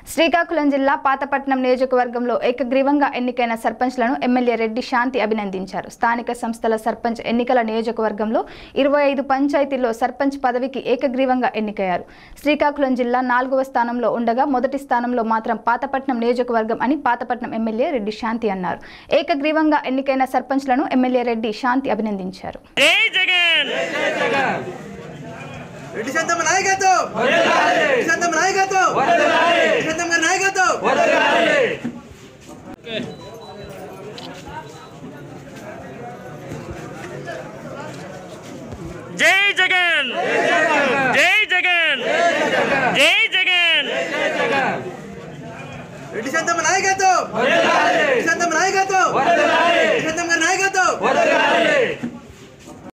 శ్రీకాకుళం జిల్లా పాతపట్నం నియోజకవర్గంలో ఏకగ్రీవంగా ఎన్నికైన సర్పంచ్లను ఎమ్మెల్యే రెడ్డి శాంతి అభినందించారు స్థానిక సంస్థల సర్పంచ్ ఎన్నికల నియోజకవర్గంలో ఇరవై ఐదు పంచాయతీల్లో సర్పంచ్ పదవికి ఏకగ్రీవంగా ఎన్నికయ్యారు శ్రీకాకుళం జిల్లా నాలుగవ స్థానంలో ఉండగా మొదటి స్థానంలో మాత్రం పాతపట్నం నియోజకవర్గం అని పాతపట్నం ఎమ్మెల్యే రెడ్డి శాంతి అన్నారు ఏకగ్రీవంగా ఎన్నికైన సర్పంచ్లను ఎమ్మెల్యే రెడ్డి శాంతి అభినందించారు జై జగన్ రెడ్డి శాంతమ్మ నాయకత్వం రెడ్డి శాంతమ్మ నాయకత్వం రెడ్డి శాంతమ్మ గారి నాయకత్వం జై జగన్ జై జగన్ జై జగన్ రెడ్డి శాంతమ్మ నాయకత్వం రెడ్డి శాంతమ్మ నాయకత్వం రెడ్డి శాంతమ్మ గారి నాయకత్వం